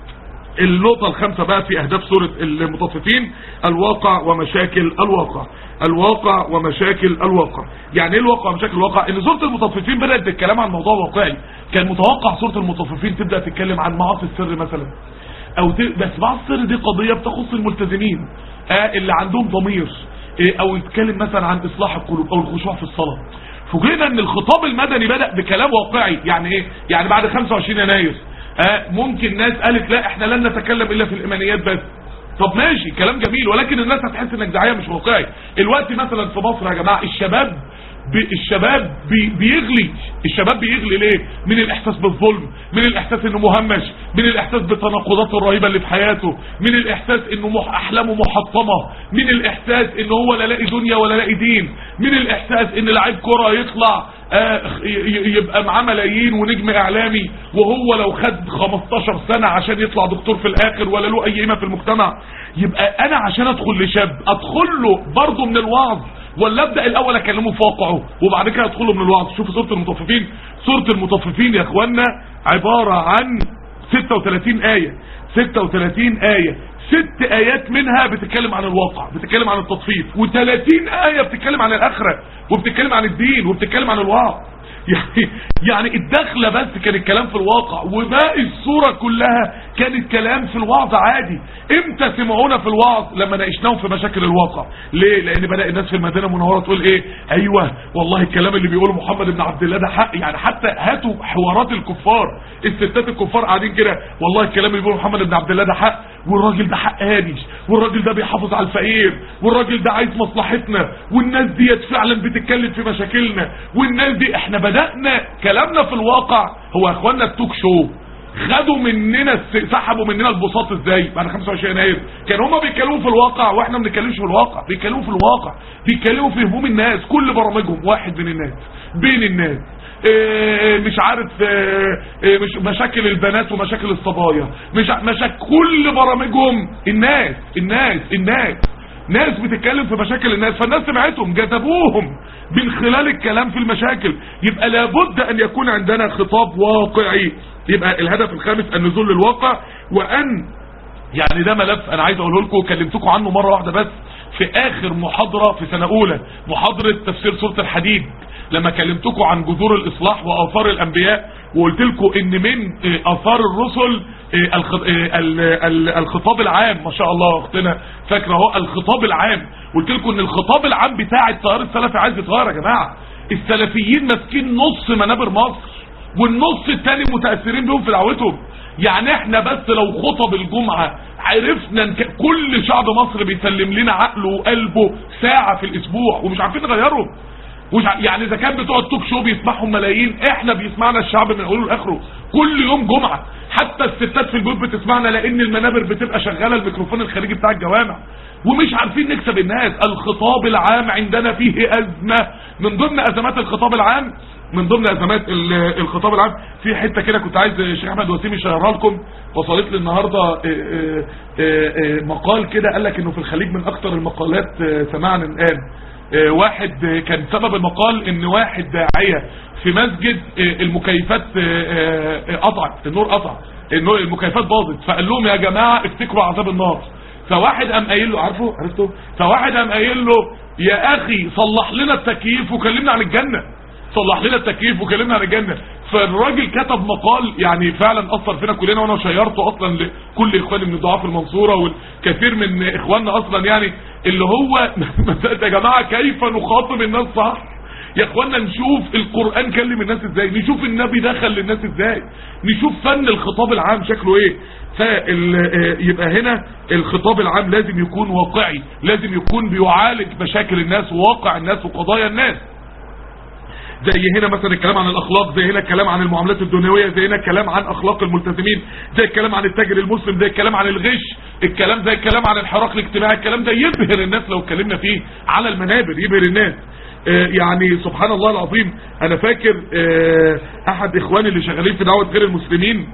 النقطة الخامسة بقى في أهداف سورة المطففين الواقع ومشاكل الواقع الواقع ومشاكل الواقع يعني ايه الواقع ومشاكل الواقع ان سورة المطففين بدأت بالكلام عن موضوع واقعي كان متوقع سورة المطففين تبدأ تتكلم عن معاصي السر مثلا او ت... بس معاصي السر دي قضية بتخص الملتزمين آه اللي عندهم ضمير آه او يتكلم مثلا عن اصلاح القلوب او الخشوع في الصلاة فوجئنا ان الخطاب المدني بدأ بكلام واقعي يعني ايه يعني بعد 25 يناير آه ممكن ناس قالت لا احنا لن نتكلم الا في الايمانيات بس طب ماشي كلام جميل ولكن الناس هتحس انك داعيه مش واقعي الوقت مثلا في مصر يا جماعه الشباب بي الشباب بي بيغلي الشباب بيغلي ليه من الاحساس بالظلم من الاحساس انه مهمش من الاحساس بالتناقضات الرهيبه اللي في حياته من الاحساس انه مح احلامه محطمه من الاحساس ان هو لا لاقي دنيا ولا لاقي دين من الاحساس ان لعيب كره يطلع آه ي- ي- يبقى معاه ملايين ونجم اعلامي وهو لو خد 15 سنه عشان يطلع دكتور في الاخر ولا له اي قيمه في المجتمع يبقى انا عشان ادخل لشاب ادخل له برضه من الوعظ ولا ابدا الاول اكلمه في واقعه وبعد كده ادخله من الوعظ شوفوا سوره المطففين سوره المطففين يا اخوانا عباره عن 36 ايه 36 ايه ست ايات منها بتتكلم عن الواقع بتتكلم عن التطفيف و30 ايه بتتكلم عن الاخره وبتتكلم عن الدين وبتتكلم عن الوعظ يعني يعني الدخله بس كان الكلام في الواقع وباقي الصوره كلها كانت كلام في الوعظ عادي امتى سمعونا في الوعظ لما ناقشناهم في مشاكل الواقع ليه لان بدا الناس في المدينه المنوره تقول ايه ايوه والله الكلام اللي بيقوله محمد بن عبد الله ده حق يعني حتى هاتوا حوارات الكفار الستات الكفار قاعدين كده والله الكلام اللي بيقوله محمد بن عبد الله ده حق والراجل ده حق هامش والراجل ده بيحافظ على الفقير والراجل ده عايز مصلحتنا والناس ديت فعلا بتتكلم في مشاكلنا والناس دي احنا بدأنا كلامنا في الواقع هو يا اخوانا التوك شو خدوا مننا الس- سحبوا مننا البساط ازاي بعد 25 يناير كان هما بيتكلموا في الواقع واحنا ما بنتكلمش في الواقع بيتكلموا في الواقع بيتكلموا في هموم الناس كل برامجهم واحد من الناس بين الناس إيه مش عارف إيه إيه مش مشاكل البنات ومشاكل الصبايا مش ع- مشاكل كل برامجهم الناس الناس الناس ناس بتتكلم في مشاكل الناس فالناس سمعتهم جذبوهم من خلال الكلام في المشاكل يبقى لابد ان يكون عندنا خطاب واقعي يبقى الهدف الخامس النزول للواقع وان يعني ده ملف انا عايز اقوله لكم كلمتكم عنه مره واحده بس في اخر محاضره في سنه اولى محاضره تفسير سوره الحديد لما كلمتكم عن جذور الاصلاح واثار الانبياء وقلت لكم ان من آه، اثار الرسل آه، الخ- آه، ال- ال- الخطاب العام ما شاء الله اختنا فاكره اهو الخطاب العام قلت لكم ان الخطاب العام بتاع التيار السلفي عايز يتغير يا جماعه السلفيين ماسكين نص منابر مصر والنص التاني متاثرين بيهم في دعوتهم يعني احنا بس لو خطب الجمعة عرفنا ان ك- كل شعب مصر بيسلم لنا عقله وقلبه ساعة في الاسبوع ومش عارفين نغيره وش ع- يعني اذا كان بتوع التوك شو بيسمعهم ملايين احنا بيسمعنا الشعب من اوله لاخره كل يوم جمعة حتى الستات في البيوت بتسمعنا لان المنابر بتبقى شغالة الميكروفون الخارجي بتاع الجوامع ومش عارفين نكسب الناس الخطاب العام عندنا فيه ازمة من ضمن ازمات الخطاب العام من ضمن ازمات ال- الخطاب العام في حته كده كنت عايز الشيخ احمد وسيم يشيرها لكم وصلت لي النهارده آه، آه، آه، آه، مقال كده قال لك انه في الخليج من اكثر المقالات آه، سماعا الان آه، واحد آه، كان سبب المقال ان واحد داعيه في مسجد آه، المكيفات آه، آه، قطعت النور قطع النور المكيفات باظت فقال لهم يا جماعه افتكروا عذاب النار فواحد قام قايل له عارفه عرفته فواحد قام قايل له يا اخي صلح لنا التكييف وكلمنا عن الجنه صلح لنا التكييف وكلمنا عن الجنة فالراجل كتب مقال يعني فعلا اثر فينا كلنا وانا شيرته اصلا لكل اخواني من الضعاف المنصورة والكثير من اخواننا اصلا يعني اللي هو يا جماعة كيف نخاطب الناس صح يا اخوانا نشوف القرآن كلم الناس ازاي نشوف النبي دخل للناس ازاي نشوف فن الخطاب العام شكله ايه فال آه، يبقى هنا الخطاب العام لازم يكون واقعي لازم يكون بيعالج مشاكل الناس وواقع الناس وقضايا الناس زي هنا مثلا الكلام عن الاخلاق زي هنا الكلام عن المعاملات الدنيويه زي هنا الكلام عن اخلاق الملتزمين زي الكلام عن التاجر المسلم زي الكلام عن الغش الكلام زي الكلام عن الحراك الاجتماعي الكلام ده يبهر الناس لو اتكلمنا فيه على المنابر يبهر الناس آه، يعني سبحان الله العظيم انا فاكر آه، احد اخواني اللي شغالين في دعوه غير المسلمين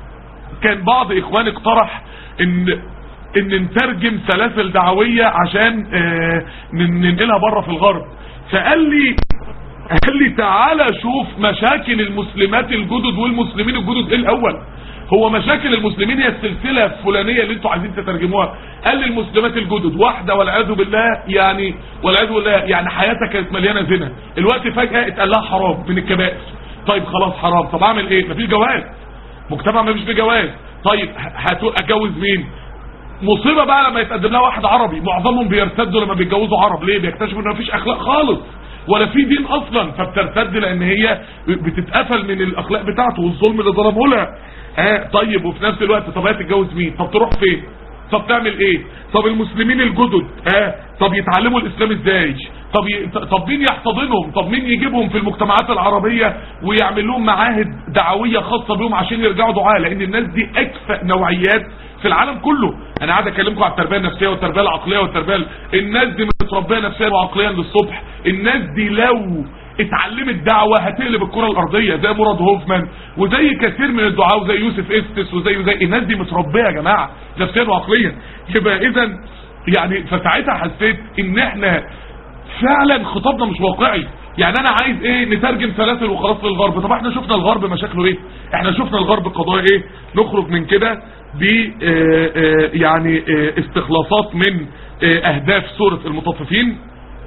كان بعض اخواني اقترح ان ان نترجم سلاسل دعويه عشان آه، ن- ننقلها بره في الغرب فقال لي قال لي تعالى شوف مشاكل المسلمات الجدد والمسلمين الجدد ايه الاول هو مشاكل المسلمين هي السلسله الفلانيه اللي انتوا عايزين تترجموها قال لي المسلمات الجدد واحده والعياذ بالله يعني والعياذ بالله يعني حياتها كانت مليانه زنا الوقت فجاه اتقال لها حرام من الكبائر طيب خلاص حرام طب اعمل ايه مفيش جواز مجتمع مفيش فيه جواز طيب هتو- اتجوز مين مصيبه بقى لما يتقدم لها واحد عربي معظمهم بيرتدوا لما بيتجوزوا عرب ليه بيكتشفوا ان مفيش اخلاق خالص ولا في دين اصلا فبترتد لان هي بتتقفل من الاخلاق بتاعته والظلم اللي ظلمه لها ها طيب وفي نفس الوقت طب هي تتجوز مين طب تروح فين طب تعمل ايه طب المسلمين الجدد ها طب يتعلموا الاسلام ازاي طب ي... طب مين يحتضنهم طب مين يجيبهم في المجتمعات العربية ويعمل لهم معاهد دعوية خاصة بهم عشان يرجعوا دعاء لان الناس دي اكفأ نوعيات في العالم كله انا قاعد اكلمكم على التربيه النفسيه والتربيه العقليه والتربيه ال- الناس دي متربيه نفسيا وعقليا للصبح الناس دي لو اتعلمت دعوه هتقلب الكره الارضيه زي مراد هوفمان وزي كثير من الدعاء وزي يوسف استس وزي وزي الناس دي متربيه يا جماعه نفسيا وعقليا يبقى اذا يعني فساعتها حسيت ان احنا فعلا خطابنا مش واقعي يعني انا عايز ايه نترجم سلاسل وخلاص للغرب طب احنا شفنا الغرب مشاكله ايه احنا شفنا الغرب قضايا ايه نخرج من كده ب آه، آه، يعني آه، استخلاصات من آه، اهداف سورة المطففين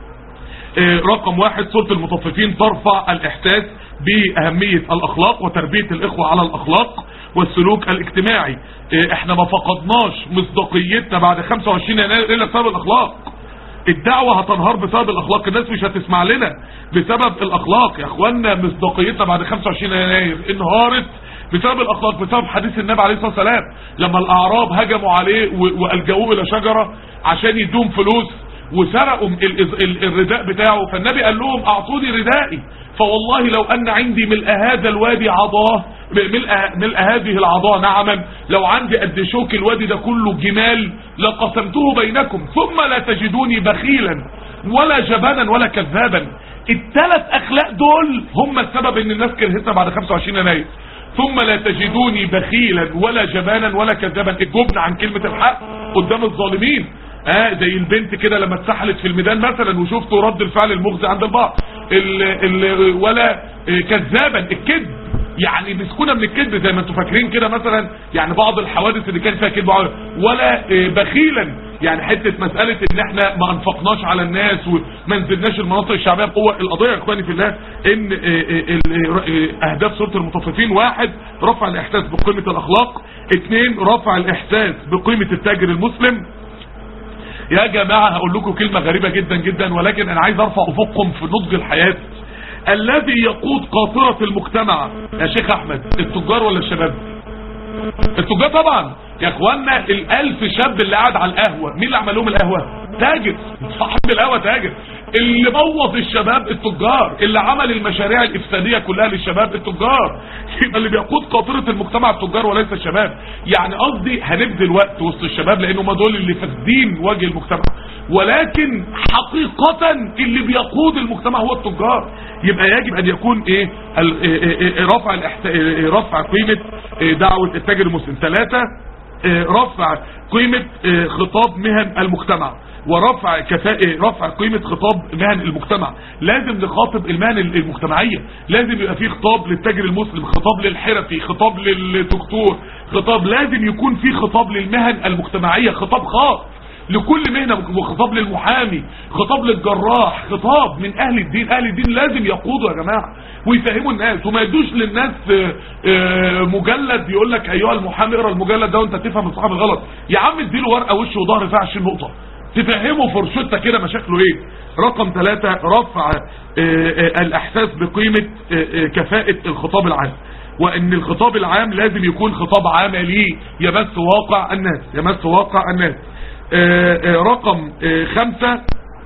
آه، رقم واحد سورة المطففين ترفع الاحساس باهمية الاخلاق وتربية الاخوة على الاخلاق والسلوك الاجتماعي آه، احنا ما فقدناش مصداقيتنا بعد 25 يناير الا بسبب الاخلاق الدعوة هتنهار بسبب الاخلاق الناس مش هتسمع لنا بسبب الاخلاق يا اخوانا مصداقيتنا بعد 25 يناير انهارت بسبب الاخلاق بسبب حديث النبي عليه الصلاة والسلام لما الاعراب هجموا عليه و- والجوه الى شجرة عشان يدوم فلوس وسرقوا ال- ال- ال- الرداء بتاعه فالنبي قال لهم اعطوني ردائي فوالله لو ان عندي ملء هذا الوادي عضاه ملء, ملء هذه العضاء نعما لو عندي قد شوك الوادي ده كله جمال لقسمته بينكم ثم لا تجدوني بخيلا ولا جبانا ولا كذابا الثلاث اخلاق دول هم السبب ان الناس كرهتنا بعد 25 يناير ثم لا تجدوني بخيلا ولا جبانا ولا كذابا الجبن عن كلمة الحق قدام الظالمين اه زي البنت كده لما اتسحلت في الميدان مثلا وشفتوا رد الفعل المغزي عند البعض ال ال ولا اه كذابا الكذب يعني مسكونه من الكذب زي ما انتم فاكرين كده مثلا يعني بعض الحوادث اللي كان فيها كذب ولا اه بخيلا يعني حته مساله ان احنا ما انفقناش على الناس وما نزلناش المناطق الشعبيه بقوه القضيه يا اخواني في الله ان اه اه اه اهداف سوره المطففين واحد رفع الاحساس بقيمه الاخلاق اثنين رفع الاحساس بقيمه التاجر المسلم يا جماعة هقول لكم كلمة غريبة جدا جدا ولكن انا عايز ارفع افقكم في نضج الحياة الذي يقود قاطرة المجتمع يا شيخ احمد التجار ولا الشباب التجار طبعا يا اخوانا الالف شاب اللي قاعد على القهوة مين اللي عمل لهم القهوة تاجر صاحب القهوة تاجر اللي بوظ الشباب التجار اللي عمل المشاريع الافسادية كلها للشباب التجار يبقى اللي بيقود قاطرة المجتمع التجار وليس الشباب يعني قصدي هنبذل وقت وسط الشباب لان هم دول اللي فاسدين وجه المجتمع ولكن حقيقة اللي بيقود المجتمع هو التجار يبقى يجب ان يكون ايه ال- إيه إيه إيه رفع الإحت... إيه رفع قيمة إيه دعوة التاجر المسلم ثلاثة إيه رفع قيمة إيه خطاب مهن المجتمع ورفع كفاءة رفع قيمة خطاب مهن المجتمع لازم نخاطب المهن المجتمعية لازم يبقى فيه خطاب للتاجر المسلم خطاب للحرفي خطاب للدكتور خطاب لازم يكون فيه خطاب للمهن المجتمعية خطاب خاص لكل مهنة وخطاب للمحامي خطاب للجراح خطاب من اهل الدين اهل الدين لازم يقودوا يا جماعة ويفهموا الناس وما يدوش للناس آه، آه، مجلد يقول لك ايها المحامي اقرا المجلد ده وانت تفهم الصحابي غلط يا عم اديله ورقة وش وظهر فيها 20 نقطة تفهمه فرشتة كده مشاكله ايه رقم ثلاثة رفع آه، آه، الاحساس بقيمة آه، آه، كفاءة الخطاب العام وان الخطاب العام لازم يكون خطاب عملي يمس واقع الناس يمس واقع الناس آه، آه، رقم آه، خمسة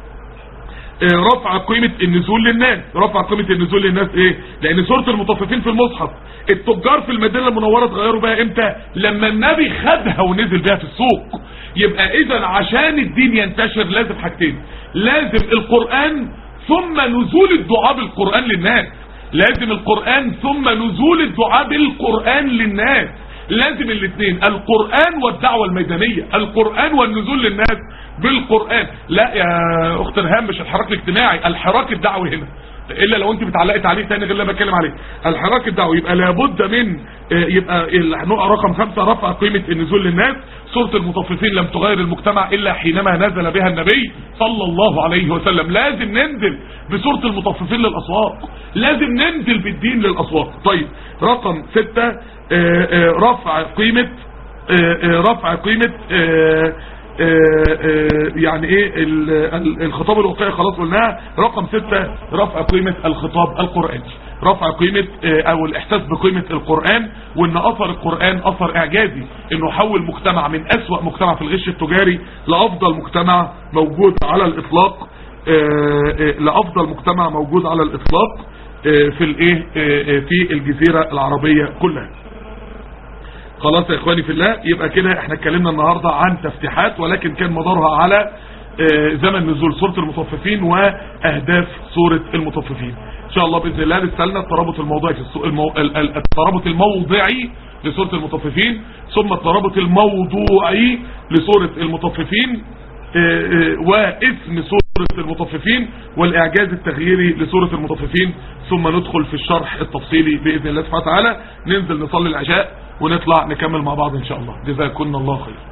آه، رفع قيمة النزول للناس رفع قيمة النزول للناس ايه لان سورة المطففين في المصحف التجار في المدينة المنورة اتغيروا بقى امتى لما النبي خدها ونزل بيها في السوق يبقى اذا عشان الدين ينتشر لازم حاجتين لازم القرآن ثم نزول الدعاء بالقرآن للناس لازم القرآن ثم نزول الدعاء بالقرآن للناس لازم الاثنين القرآن والدعوة الميدانية القرآن والنزول للناس بالقرآن لا يا اخت رهام مش الحراك الاجتماعي الحراك الدعوي هنا الا لو انت بتعلقي تعليق تاني غير اللي انا بتكلم عليه الحراك الدعوي يبقى لابد من آه، يبقى النقطه رقم خمسة رفع قيمة النزول للناس سورة المطففين لم تغير المجتمع الا حينما نزل بها النبي صلى الله عليه وسلم لازم ننزل بسورة المطففين للاسواق لازم ننزل بالدين للاسواق طيب رقم ستة آه، آه، رفع قيمة آه، آه، رفع قيمة آه، آه، آه، يعني ايه ال- ال- الخطاب الواقعي خلاص قلناها رقم ستة رفع قيمة الخطاب القرآني رفع قيمة آه، او الاحساس بقيمة القرآن وان اثر القرآن اثر اعجازي انه حول مجتمع من اسوأ مجتمع في الغش التجاري لافضل مجتمع موجود على الاطلاق آه، آه، لافضل مجتمع موجود على الاطلاق آه، في الايه آه، آه، في الجزيرة العربية كلها خلاص يا اخواني في الله يبقى كده احنا اتكلمنا النهاردة عن تفتيحات ولكن كان مدارها على آه، زمن نزول سورة المطففين واهداف سورة المطففين ان شاء الله باذن الله لسه لنا الترابط الموضوعي في السو... المو... ال- ال- الترابط الموضعي لسورة المطففين ثم الترابط الموضوعي لسورة المطففين آه، آه، واسم سورة المطففين والاعجاز التغييري لسورة المطففين ثم ندخل في الشرح التفصيلي باذن الله سبحانه وتعالى ننزل نصلي العشاء ونطلع نكمل مع بعض ان شاء الله جزاكم الله خير